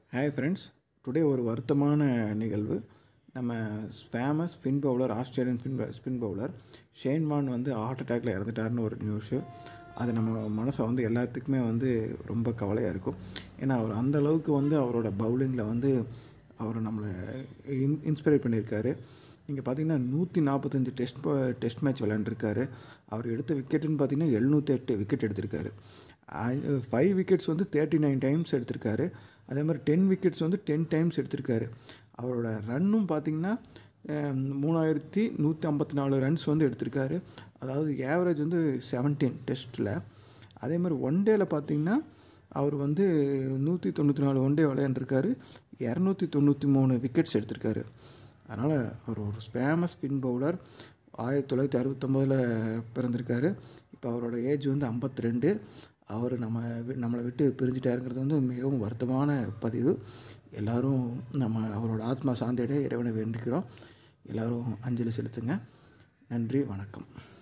hi friends today ஒரு வருத்தமான நிகழ்வு நம்ம famous spin bowler Australian spin spin bowler Shane Warne வந்து ஹார்ட் அட்டாக்ல இறந்துட்டாருன்னு ஒரு நியூஸு அது நம்ம மனசை வந்து எல்லாத்துக்குமே வந்து ரொம்ப கவலையாக இருக்கும் ஏன்னா அவர் அந்த அளவுக்கு வந்து அவரோட பவுலிங்கில் வந்து அவர் நம்மளை இன் இன்ஸ்பைர் பண்ணியிருக்காரு நீங்கள் பார்த்தீங்கன்னா நூற்றி நாற்பத்தஞ்சு டெஸ்ட் டெஸ்ட் மேட்ச் விளையாண்டுருக்காரு அவர் எடுத்த விக்கெட்டுன்னு பார்த்தீங்கன்னா எழுநூற்றி எட்டு விக்கெட் எடுத்திருக்காரு ஃபைவ் விக்கெட்ஸ் வந்து தேர்ட்டி நைன் டைம்ஸ் எடுத்திருக்காரு அதே மாதிரி டென் விக்கெட்ஸ் வந்து டென் டைம்ஸ் எடுத்திருக்காரு அவரோட ரன்னும் பார்த்திங்கன்னா மூணாயிரத்தி நூற்றி ஐம்பத்தி நாலு ரன்ஸ் வந்து எடுத்திருக்காரு அதாவது ஏவரேஜ் வந்து செவன்டீன் டெஸ்ட்டில் அதே மாதிரி ஒன் டேயில் பார்த்திங்கன்னா அவர் வந்து நூற்றி தொண்ணூற்றி நாலு ஒன் டே விளையாண்டுருக்காரு இரநூத்தி தொண்ணூற்றி மூணு விக்கெட்ஸ் எடுத்திருக்காரு அதனால் அவர் ஒரு ஃபேமஸ் ஸ்பின் பவுலர் ஆயிரத்தி தொள்ளாயிரத்தி அறுபத்தொம்போதில் பிறந்திருக்காரு இப்போ அவரோட ஏஜ் வந்து ஐம்பத்தி ரெண்டு அவர் நம்ம நம்மளை விட்டு பிரிஞ்சிட்டாருங்கிறது வந்து மிகவும் வருத்தமான பதிவு எல்லோரும் நம்ம அவரோட ஆத்மா சாந்தியடைய இறைவனை வேண்டிக்கிறோம் எல்லோரும் அஞ்சலி செலுத்துங்க நன்றி வணக்கம்